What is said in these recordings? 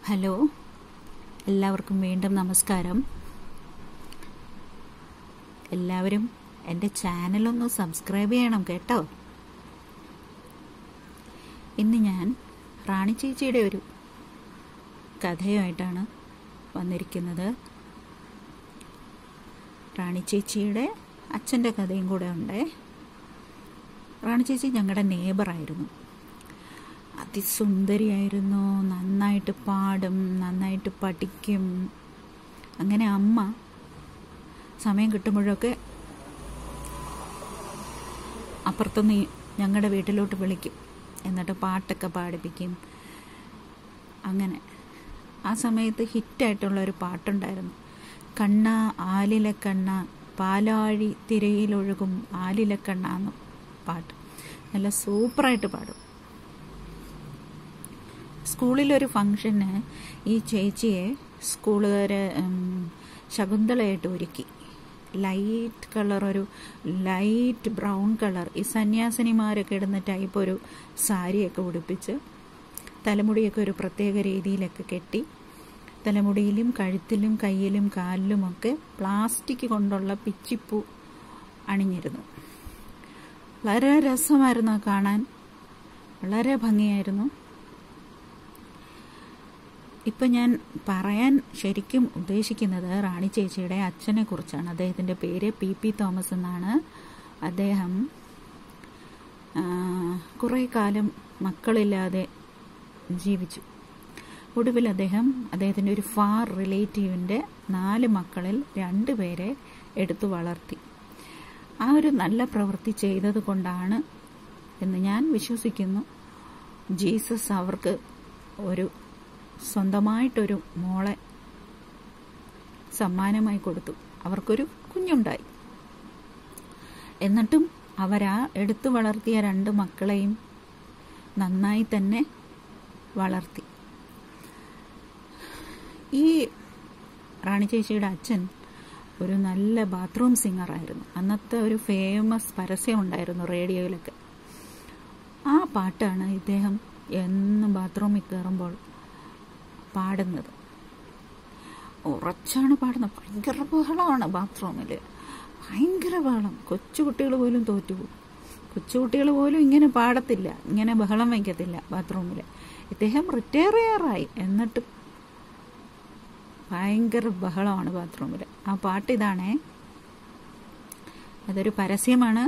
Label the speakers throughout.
Speaker 1: hello എല്ലാവർക്കും വീണ്ടും നമസ്കാരം എല്ലാവരും എൻ്റെ ചാനലൊന്ന് സബ്സ്ക്രൈബ് ചെയ്യണം കേട്ടോ ഇന്ന് ഞാൻ റാണി ചേച്ചിയുടെ ഒരു കഥയുമായിട്ടാണ് വന്നിരിക്കുന്നത് റാണി ചേച്ചിയുടെ അച്ഛൻ്റെ കഥയും കൂടെ ഉണ്ട് റാണി ചേച്ചി ഞങ്ങളുടെ നെയ്ബറായിരുന്നു അതിസുന്ദരിയായിരുന്നു നന്നായിട്ട് പാടും നന്നായിട്ട് പഠിക്കും അങ്ങനെ അമ്മ സമയം കിട്ടുമ്പോഴൊക്കെ അപ്പുറത്തുനിന്ന് ഞങ്ങളുടെ വീട്ടിലോട്ട് വിളിക്കും എന്നിട്ട് പാട്ടൊക്കെ പാടിപ്പിക്കും അങ്ങനെ ആ സമയത്ത് ഹിറ്റായിട്ടുള്ള ഒരു പാട്ടുണ്ടായിരുന്നു കണ്ണ ആലിലെ കണ്ണ പാലാഴി തിരയിലൊഴുകും ആലിലെ കണ്ണ എന്ന് പാട്ട് നല്ല സൂപ്പറായിട്ട് പാടും സ്കൂളിലൊരു ഫംഗ്ഷന് ഈ ചേച്ചിയെ സ്കൂളുകാർ ശകുന്തളയായിട്ട് ഒരുക്കി ലൈറ്റ് കളർ ഒരു ലൈറ്റ് ബ്രൗൺ കളർ ഈ സന്യാസിനിമാരൊക്കെ ഇടുന്ന ടൈപ്പ് ഒരു സാരിയൊക്കെ ഉടുപ്പിച്ച് തലമുടിയൊക്കെ ഒരു പ്രത്യേക രീതിയിലൊക്കെ കെട്ടി തലമുടിയിലും കഴുത്തിലും കയ്യിലും കാലിലുമൊക്കെ പ്ലാസ്റ്റിക് കൊണ്ടുള്ള പിച്ചിപ്പൂ അണിഞ്ഞിരുന്നു വളരെ രസമായിരുന്നു കാണാൻ വളരെ ഭംഗിയായിരുന്നു ഇപ്പം ഞാൻ പറയാൻ ശരിക്കും ഉദ്ദേശിക്കുന്നത് റാണി ചേച്ചിയുടെ അച്ഛനെ കുറിച്ചാണ് അദ്ദേഹത്തിൻ്റെ പേര് പി പി തോമസ് എന്നാണ് അദ്ദേഹം കുറേ കാലം മക്കളില്ലാതെ ജീവിച്ചു ഒടുവിൽ അദ്ദേഹം അദ്ദേഹത്തിൻ്റെ ഒരു ഫാർ റിലേറ്റീവിൻ്റെ നാല് മക്കളിൽ രണ്ട് പേരെ എടുത്തു വളർത്തി ആ ഒരു നല്ല പ്രവൃത്തി ചെയ്തത് കൊണ്ടാണ് എന്ന് ഞാൻ വിശ്വസിക്കുന്നു ജീസസ് അവർക്ക് ഒരു സ്വന്തമായിട്ടൊരു മോളെ സമ്മാനമായി കൊടുത്തു അവർക്കൊരു കുഞ്ഞുണ്ടായി എന്നിട്ടും അവരാ എടുത്തു വളർത്തിയ രണ്ട് മക്കളെയും നന്നായി തന്നെ വളർത്തി ഈ റാണി ചേച്ചിയുടെ അച്ഛൻ ഒരു നല്ല ബാത്റൂം സിംഗറായിരുന്നു അന്നത്തെ ഒരു ഫേമസ് പരസ്യം ഉണ്ടായിരുന്നു റേഡിയോയിലൊക്കെ ആ പാട്ടാണ് ഇദ്ദേഹം എന്നും ബാത്റൂമിൽ കയറുമ്പോൾ പാടുന്നത് ഉറച്ചാണ് പാടുന്നത് ഭയങ്കര ബഹളമാണ് ബാത്റൂമിൽ ഭയങ്കര ബഹളം കൊച്ചുകുട്ടികൾ പോലും തോറ്റുപോകും കൊച്ചുകുട്ടികൾ പോലും ഇങ്ങനെ പാടത്തില്ല ഇങ്ങനെ ബഹളം വയ്ക്കത്തില്ല ബാത്റൂമിൽ ഇദ്ദേഹം റിട്ടയർ ചെയ്യാറായി എന്നിട്ട് ഭയങ്കര ബഹളമാണ് ബാത്റൂമിൽ ആ പാട്ട് ഇതാണേ അതൊരു പരസ്യമാണ്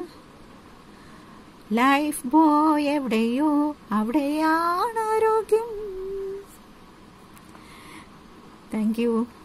Speaker 1: ലൈഫ് ബോയ് എവിടെയോ അവിടെയാണ് ആരോഗ്യം താങ്ക് യു